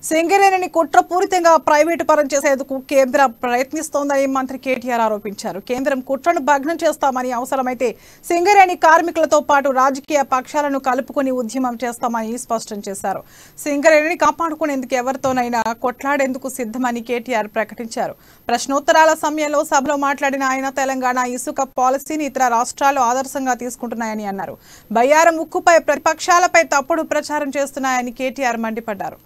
సింగరేణిని కుట్రపూరితంగా ప్రైవేటు పరం చేసేందుకు కేంద్రం ప్రయత్నిస్తోందని మంత్రి కేటీఆర్ ఆరోపించారు కేంద్రం కుట్రను భగ్నం చేస్తామని అవసరమైతే సింగరేణి కార్మికులతో పాటు రాజకీయ పక్షాలను కలుపుకొని ఉద్యమం చేస్తామని స్పష్టం చేశారు సింగరేణిని కాపాడుకునేందుకు ఎవరితోనైనా కొట్లాడేందుకు సిద్ధమని కేటీఆర్ ప్రకటించారు ప్రశ్నోత్తరాల సమయంలో సభలో మాట్లాడిన ఆయన తెలంగాణ ఇసుక పాలసీని ఇతర రాష్ట్రాలు ఆదర్శంగా తీసుకుంటున్నాయని అన్నారు బయ్యారం ఉక్కుపై ప్రతిపక్షాలపై తప్పుడు ప్రచారం చేస్తున్నాయని కేటీఆర్ మండిపడ్డారు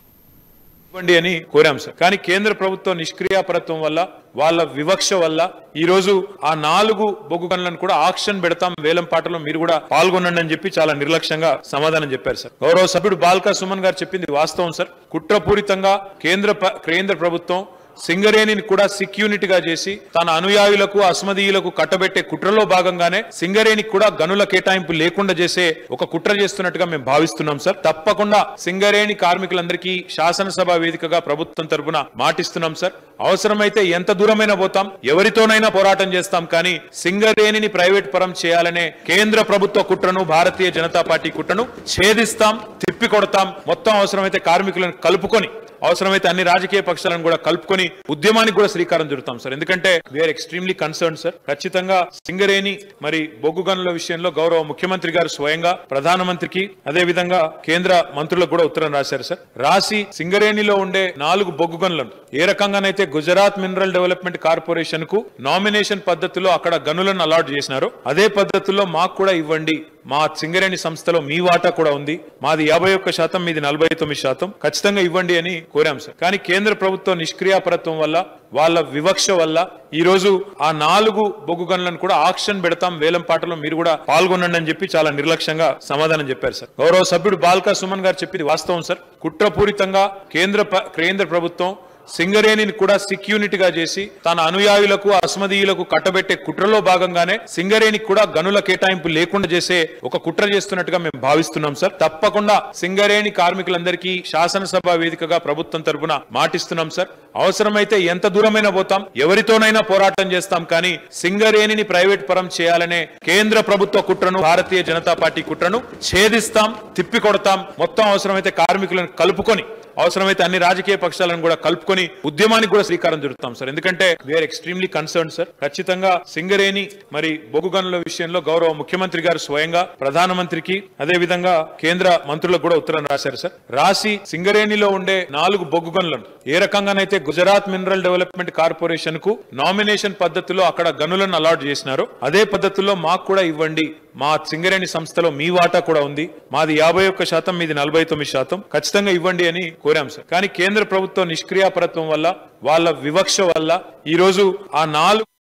ఇవ్వండి అని కోరాం సార్ కానీ కేంద్ర ప్రభుత్వం నిష్క్రియాపరత్వం వల్ల వాళ్ళ వివక్ష వల్ల ఈ రోజు ఆ నాలుగు బొగ్గు గనులను కూడా ఆక్షన్ పెడతాం వేలం పాటలో మీరు కూడా పాల్గొనండి అని చెప్పి చాలా నిర్లక్ష్యంగా సమాధానం చెప్పారు సార్ గౌరవ సభ్యుడు బాల్కా సుమన్ గారు చెప్పింది వాస్తవం సార్ కుట్రపూరితంగా కేంద్ర ప- కేంద్ర ప్రభుత్వం సింగరేణిని కూడా సిక్ యూనిట్ గా చేసి తన అనుయాయులకు అస్మదీయులకు కట్టబెట్టే కుట్రలో భాగంగానే సింగరేణికి కూడా గనుల కేటాయింపు లేకుండా చేసే ఒక కుట్ర చేస్తున్నట్టుగా మేము భావిస్తున్నాం సార్ తప్పకుండా సింగరేణి కార్మికులందరికీ శాసనసభ వేదికగా ప్రభుత్వం తరపున మాటిస్తున్నాం సార్ అవసరమైతే ఎంత దూరమైనా పోతాం ఎవరితోనైనా పోరాటం చేస్తాం కానీ సింగరేణిని ప్రైవేట్ పరం చేయాలనే కేంద్ర ప్రభుత్వ కుట్రను భారతీయ జనతా పార్టీ కుట్రను ఛేదిస్తాం తిప్పి కొడతాం మొత్తం అవసరమైతే కార్మికులను కలుపుకొని అవసరమైతే అన్ని రాజకీయ పక్షాలను కూడా కలుపుకొని ఉద్యమానికి కూడా శ్రీకారం చుడతాం సార్ ఎందుకంటే వీఆర్ ఎక్స్ట్రీమ్లీ కన్సర్న్ సార్ ఖచ్చితంగా సింగరేణి మరి బొగ్గు గనుల విషయంలో గౌరవ ముఖ్యమంత్రి గారు స్వయంగా ప్రధానమంత్రికి అదే విధంగా కేంద్ర మంత్రులకు కూడా ఉత్తరం రాశారు సార్ రాసి సింగరేణిలో ఉండే నాలుగు బొగ్గు గనులను ఏ రకంగానైతే గుజరాత్ మినరల్ డెవలప్మెంట్ కార్పొరేషన్ కు నామినేషన్ పద్ధతిలో అక్కడ గనులను అలాట్ చేసినారో అదే పద్ధతిలో మాకు కూడా ఇవ్వండి మా సింగరేణి సంస్థలో మీ వాటా కూడా ఉంది మాది యాభై ఒక్క శాతం మీది నలభై తొమ్మిది శాతం ఖచ్చితంగా ఇవ్వండి అని కోరాం సార్ కానీ కేంద్ర ప్రభుత్వం నిష్క్రియాపరత్వం వల్ల వాళ్ళ వివక్ష వల్ల ఈ రోజు ఆ నాలుగు బొగ్గు గనులను కూడా ఆక్షన్ పెడతాం వేలం పాటలో మీరు కూడా పాల్గొనండి అని చెప్పి చాలా నిర్లక్ష్యంగా సమాధానం చెప్పారు సార్ గౌరవ సభ్యుడు బాల్కా సుమన్ గారు చెప్పింది వాస్తవం సార్ కుట్రపూరితంగా కేంద్ర ప- కేంద్ర ప్రభుత్వం సింగరేణిని కూడా సిక్ యూనిట్ గా చేసి తన అనుయాయులకు అస్మదీయులకు కట్టబెట్టే కుట్రలో భాగంగానే సింగరేణికి కూడా గనుల కేటాయింపు లేకుండా చేసే ఒక కుట్ర చేస్తున్నట్టుగా మేము భావిస్తున్నాం సార్ తప్పకుండా సింగరేణి కార్మికులందరికీ శాసనసభ వేదికగా ప్రభుత్వం తరపున మాటిస్తున్నాం సార్ అవసరమైతే ఎంత దూరమైనా పోతాం ఎవరితోనైనా పోరాటం చేస్తాం కానీ సింగరేణిని ప్రైవేట్ పరం చేయాలనే కేంద్ర ప్రభుత్వ కుట్రను భారతీయ జనతా పార్టీ కుట్రను ఛేదిస్తాం తిప్పి కొడతాం మొత్తం అవసరమైతే కార్మికులను కలుపుకొని అవసరమైతే అన్ని రాజకీయ పక్షాలను కూడా కలుపుకొని ఉద్యమానికి కూడా శ్రీకారం చుడతాం సార్ ఎందుకంటే వీఆర్ ఎక్స్ట్రీమ్లీ కన్సర్న్ సార్ ఖచ్చితంగా సింగరేణి మరి బొగ్గు గనుల విషయంలో గౌరవ ముఖ్యమంత్రి గారు స్వయంగా ప్రధానమంత్రికి అదే విధంగా కేంద్ర మంత్రులకు కూడా ఉత్తరం రాశారు సార్ రాసి సింగరేణిలో ఉండే నాలుగు బొగ్గు గనులను ఏ రకంగానైతే గుజరాత్ మినరల్ డెవలప్మెంట్ కార్పొరేషన్ కు నామినేషన్ పద్ధతిలో అక్కడ గనులను అలాట్ చేసినారో అదే పద్ధతిలో మాకు కూడా ఇవ్వండి మా సింగరేణి సంస్థలో మీ వాటా కూడా ఉంది మాది యాభై ఒక్క శాతం మీది నలభై తొమ్మిది శాతం ఖచ్చితంగా ఇవ్వండి అని కోరాం సార్ కానీ కేంద్ర ప్రభుత్వం నిష్క్రియాపరత్వం వల్ల వాళ్ళ వివక్ష వల్ల ఈ రోజు ఆ నాలుగు